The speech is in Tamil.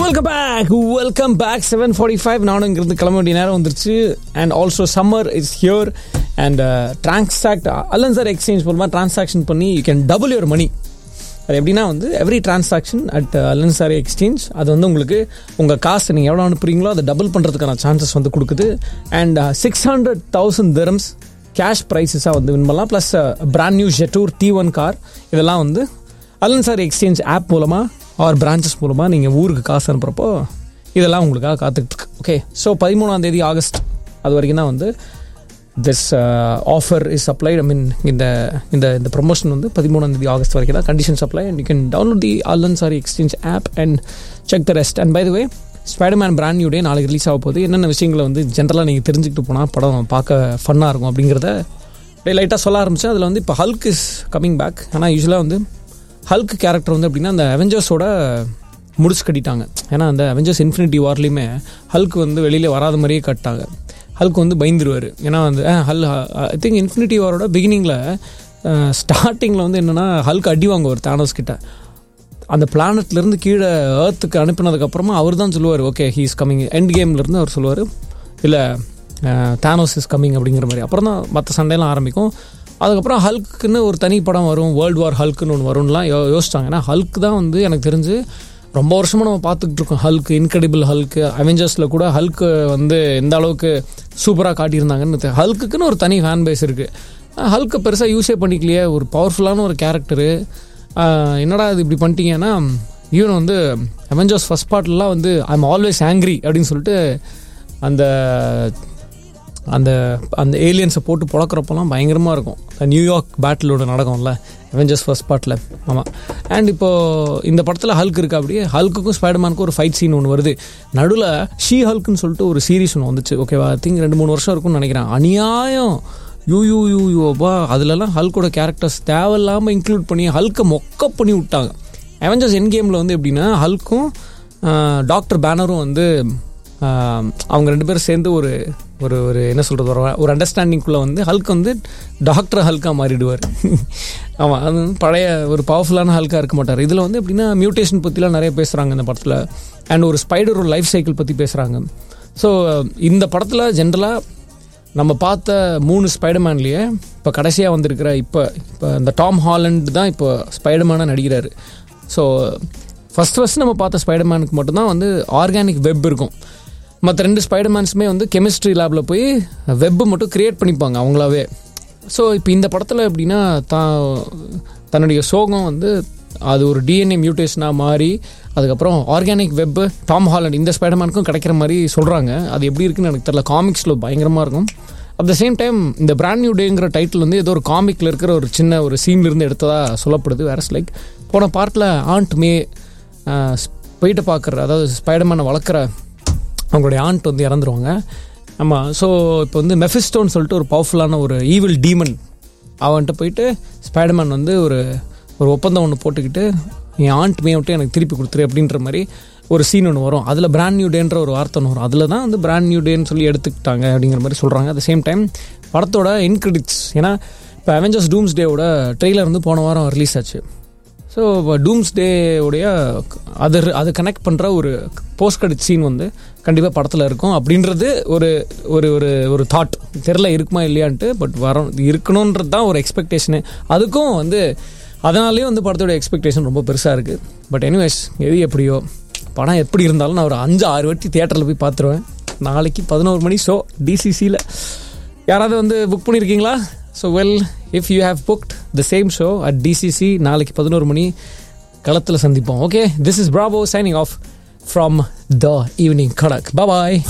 welcome back welcome back seven forty five நானும் இங்கிருந்து கிளம்ப வேண்டிய நேரம் வந்துருச்சு and also summer is here and transact Al Ansari exchange மூலமாக டிரான்சாக்ஷன் பண்ணி you can double your money அது எப்படின்னா வந்து every transaction at Al Ansari exchange அது வந்து உங்களுக்கு உங்கள் காசு நீங்கள் எவ்வளோ அனுப்புறீங்களோ அதை டபுள் பண்ணுறதுக்கான சான்சஸ் வந்து கொடுக்குது and six hundred thousand dirhams cash ப்ரைஸஸாக வந்து வின் பண்ணலாம் plus brand new Jetour T one car இதெல்லாம் வந்து அலன்சார் எக்ஸ்சேஞ்ச் ஆப் மூலமாக ஆர் பிரான்ச்சஸ் மூலமாக நீங்கள் ஊருக்கு காசு அனுப்புகிறப்போ இதெல்லாம் உங்களுக்காக காத்துக்கிட்டு ஓகே ஸோ பதிமூணாம் தேதி ஆகஸ்ட் அது வரைக்கும் தான் வந்து this offer is applied I mean இந்த இந்த இந்த ப்ரொமோஷன் வந்து பதிமூணாம் தேதி ஆகஸ்ட் வரைக்கும் தான் conditions apply and you can download the Al Ansari exchange app and check the rest and by the way Spiderman brand new day நாளைக்கு ரிலீஸ் ஆக போகுது என்னென்ன விஷயங்களை வந்து ஜென்ரலாக நீங்கள் தெரிஞ்சுக்கிட்டு போனால் படம் பார்க்க ஃபன்னாக இருக்கும் அப்படிங்கிறத லைட்டாக சொல்ல ஆரம்பிச்சு அதில் வந்து இப்போ ஹல்க் இஸ் கமிங் பேக் ஆனால் யூஸ்வலாக வந்து ஹல்க் கேரக்டர் வந்து எப்படின்னா அந்த அவெஞ்சர்ஸோட முடிச்சு கட்டிட்டாங்க ஏன்னா அந்த அவெஞ்சர்ஸ் இன்ஃபினிட்டி வார்லேயுமே ஹல்க் வந்து வெளியில் வராத மாதிரியே கட்டாங்க ஹல்க் வந்து பயந்துருவார் ஏன்னா வந்து ஹல் ஐ திங்க் இன்ஃபினிட்டி வாரோட பிகினிங்கில் ஸ்டார்டிங்கில் வந்து என்னென்னா ஹல்க் அடி வாங்குவார் தானோஸ் கிட்ட அந்த பிளானட்லேருந்து கீழே ஏர்த்துக்கு அனுப்பினதுக்கப்புறமா அவர் தான் சொல்லுவார் okay he is coming end கேம்லேருந்து அவர் சொல்லுவார் இல்லை தானோஸ் இஸ் கம்மிங் அப்படிங்கிற மாதிரி அப்புறம் தான் மற்ற சண்டையெல்லாம் ஆரம்பிக்கும் அதுக்கப்புறம் ஹல்க்குன்னு ஒரு தனி படம் வரும் வேர்ல்டு வார் ஹல்க்குன்னு ஒன்று வரும்லாம் யோ யோசிச்சாங்க ஏன்னா ஹல்க் தான் வந்து எனக்கு தெரிஞ்சு ரொம்ப வருஷமாக நம்ம பார்த்துக்கிட்டு இருக்கோம் ஹல்க் இன்க்ரெடிபிள் ஹல்க்கு அவெஞ்சர்ஸில் கூட ஹல்க்கு வந்து எந்த அளவுக்கு சூப்பராக காட்டியிருந்தாங்கன்னு ஹல்க்குன்னு ஒரு தனி ஃபேன் பேஸ் இருக்குது ஹல்க்கை பெருசாக யூஸே பண்ணிக்கலையே ஒரு பவர்ஃபுல்லான ஒரு கேரக்டரு என்னடா இது இப்படி பண்ணிட்டீங்கன்னா இவன் வந்து அவெஞ்சர்ஸ் ஃபஸ்ட் பார்ட்லலாம் வந்து ஐ எம் ஆல்வேஸ் ஆங்க்ரி அப்படின்னு சொல்லிட்டு அந்த அந்த அந்த ஏலியன்ஸை போட்டு புழக்கிறப்பெல்லாம் பயங்கரமாக இருக்கும் நியூயார்க் பேட்டிலோட நடக்கும்ல அவெஞ்சர்ஸ் ஃபர்ஸ்ட் பார்ட்டில் ஆமாம் அண்ட் இப்போது இந்த படத்தில் ஹல்க் இருக்கா அப்படியே ஹல்க்குக்கும் ஸ்பைடர்மேனுக்கும் ஒரு ஃபைட் சீன் ஒன்று வருது நடுவில் ஷீ ஹல்க்குன்னு சொல்லிட்டு ஒரு சீரிஸ் ஒன்று வந்துச்சு ஓகேவா ஐ திங்க் ரெண்டு மூணு வருஷம் இருக்கும்னு நினைக்கிறேன் அநியாயம் யூ யூ யூ யூப்பா அதுலலாம் ஹல்கோட கேரக்டர்ஸ் தேவையில்லாமல் இன்க்ளூட் பண்ணி ஹல்கை மொக்க பண்ணி விட்டாங்க அவெஞ்சர்ஸ் என் கேமில் வந்து எப்படின்னா ஹல்க்கும் டாக்டர் பேனரும் வந்து அவங்க ரெண்டு பேரும் சேர்ந்து ஒரு ஒரு ஒரு என்ன சொல்கிறது ஒரு ஒரு அண்டர்ஸ்டாண்டிங்குள்ளே வந்து ஹல்க் வந்து டாக்டர் ஹல்காக மாறிடுவார் ஆமாம் அது பழைய ஒரு பவர்ஃபுல்லான ஹல்காக இருக்க மாட்டார் இதில் வந்து எப்படின்னா மியூட்டேஷன் பற்றிலாம் நிறைய பேசுகிறாங்க இந்த படத்தில் அண்ட் ஒரு ஸ்பைடர் லைஃப் சைக்கிள் பற்றி பேசுகிறாங்க ஸோ இந்த படத்தில் ஜென்ரலாக நம்ம பார்த்த மூணு ஸ்பைடர்மேன்லேயே இப்போ கடைசியாக வந்திருக்கிற இப்போ இப்போ இந்த டாம் ஹாலண்ட் தான் இப்போ ஸ்பைடர்மேனாக நடிக்கிறாரு ஸோ ஃபஸ்ட் ஃபஸ்ட் நம்ம பார்த்த ஸ்பைடர்மேனுக்கு மட்டும்தான் வந்து ஆர்கானிக் வெப் இருக்கும் மற்ற ரெண்டு ஸ்பைடர்மேன்ஸுமே வந்து கெமிஸ்ட்ரி லேபில் போய் வெப்பு மட்டும் க்ரியேட் பண்ணிப்பாங்க அவங்களாவே ஸோ இப்போ இந்த படத்தில் எப்படின்னா தான் தன்னுடைய சோகம் வந்து அது ஒரு டிஎன்ஏ மியூட்டேஷனாக மாறி அதுக்கப்புறம் ஆர்கானிக் வெப்பு டாம் ஹாலண்ட் இந்த ஸ்பைடர்மேனுக்கும் கிடைக்கிற மாதிரி சொல்கிறாங்க அது எப்படி இருக்குன்னு எனக்கு தெரியல காமிக்ஸில் பயங்கரமாக இருக்கும் அட் த சேம் டைம் இந்த பிராண்ட் நியூ டேங்கிற டைட்டில் வந்து ஏதோ ஒரு காமிக்கில் இருக்கிற ஒரு சின்ன ஒரு சீன்லேருந்து எடுத்ததாக சொல்லப்படுது வேறஸ் லைக் போன பார்ட்டில் ஆண்ட் மே போயிட்டு பார்க்குற அதாவது ஸ்பைடர்மேனை வளர்க்குற அவங்களுடைய ஆண்ட் வந்து இறந்துருவாங்க ஆமாம் ஸோ இப்போ வந்து மெஃபிஸ்டோன்னு சொல்லிட்டு ஒரு பவர்ஃபுல்லான ஒரு ஈவில் டீமன் அவன்கிட்ட போயிட்டு ஸ்பைடர்மேன் வந்து ஒரு ஒரு ஒப்பந்தம் ஒன்று போட்டுக்கிட்டு என் ஆண்ட் மே விட்டு எனக்கு திருப்பி கொடுத்துரு அப்படின்ற மாதிரி ஒரு சீன் ஒன்று வரும் அதில் பிராண்ட் நியூ டேன்ற ஒரு வார்த்தை ஒன்று வரும் அதில் தான் வந்து பிராண்ட் நியூ டேன்னு சொல்லி எடுத்துக்கிட்டாங்க அப்படிங்கிற மாதிரி சொல்கிறாங்க அட் சேம் டைம் படத்தோட இன்க்ரெடிட்ஸ் ஏன்னா இப்போ அவெஞ்சர்ஸ் டூம்ஸ் டேவோட ட்ரெய்லர் வந்து போன வாரம் ரிலீஸ் ஆச்சு ஸோ டூம்ஸ் டேவுடைய அது அது கனெக்ட் பண்ணுற ஒரு போஸ்ட் கிரெடிட் சீன் வந்து கண்டிப்பாக படத்தில் இருக்கும் அப்படின்றது ஒரு ஒரு ஒரு ஒரு தாட் தெரில இருக்குமா இல்லையான்ட்டு பட் வரோம் இருக்கணுன்றது தான் ஒரு எக்ஸ்பெக்டேஷனு அதுக்கும் வந்து அதனாலேயே வந்து படத்தோட எக்ஸ்பெக்டேஷன் ரொம்ப பெருசாக இருக்குது பட் எனிவேஸ் எது எப்படியோ படம் எப்படி இருந்தாலும் நான் ஒரு அஞ்சு ஆறு வாட்டி தியேட்டரில் போய் பார்த்துருவேன் நாளைக்கு பதினோரு மணி ஷோ டிசிசியில் யாராவது வந்து புக் பண்ணியிருக்கீங்களா so well if you have booked the same show at DCC நாளைக்கு பதினோரு மணி களத்தில் சந்திப்போம் ஓகே திஸ் இஸ் பிராபோ signing off from the evening கடக் பாய்